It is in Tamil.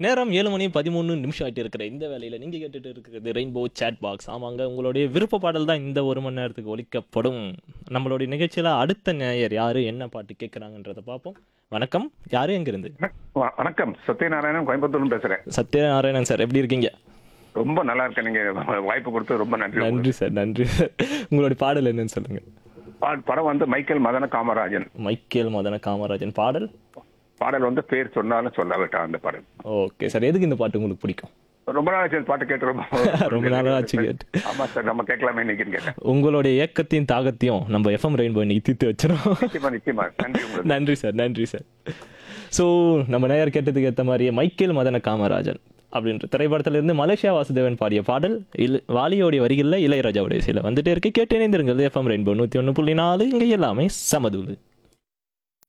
நேரம் ஏழு மணி பதிமூணு நிமிஷம் ஆகிட்டு இருக்கிற இந்த வேலையில் நீங்கள் கேட்டுட்டு இருக்கிறது ரெயின்போ சேட் பாக்ஸ் ஆமாங்க உங்களுடைய விருப்ப பாடல் தான் இந்த ஒரு மணி நேரத்துக்கு ஒலிக்கப்படும் நம்மளுடைய நிகழ்ச்சியில் அடுத்த நேயர் யார் என்ன பாட்டு கேட்குறாங்கன்றதை பார்ப்போம் வணக்கம் யார் எங்கேருந்து வ- வணக்கம் சத்யநாராயணன் கோயம்புத்தூர்ல பேசுறேன் சத்யநாராயணன் சார் எப்படி இருக்கீங்க ரொம்ப நல்லா இருக்கேன் நீங்க வாய்ப்பு கொடுத்து ரொம்ப நன்றி உங்களுக்கு. நன்றி சார் நன்றி சார் உங்களுடைய பாடல் என்னன்னு சொல்லுங்கள் பா- படம் வந்து மைக்கேல் மதன காமராஜன் மைக்கேல் மதன காமராஜன் பாடல் பாடல் வந்து பேர் சொன்னாலும் சொல்லாவிட்டா அந்த பாடல் ஓகே சார் எதுக்கு இந்த பாட்டு உங்களுக்கு பிடிக்கும் ரொம்ப நாள் ஆச்சு இந்த பாட்டு கேட்டு ரொம்ப ரொம்ப நாளா ஆச்சு கேட்டு. ஆமா சார் நம்ம கேட்கலாமே இன்னைக்கு கேட்டேன் உங்களுடைய ஏக்கத்தையும் தாகத்தையும் நம்ம எஃப்எம் ரெயின்போ இன்னைக்கு தீர்த்து வச்சிடும் நிச்சயமா நிச்சயமா நன்றி உங்களுக்கு நன்றி சார் நன்றி சார் ஸோ நம்ம நேயர் கேட்டதுக்கு ஏற்ற மாதிரியே மைக்கேல் மதன காமராஜன் அப்படின்ற திரைப்படத்துல இருந்து மலேசியா வாசுதேவன் பாடிய பாடல் இல் வாலியோடைய வரிகளில் இளையராஜாவுடைய சில வந்துட்டே இருக்கு கேட்டு இணைந்திருங்கள் எஃப்எம் ரெயின்போ நூற்றி ஒன்று புள்ளி நாலு இங்கே எல்லாமே சமதுலு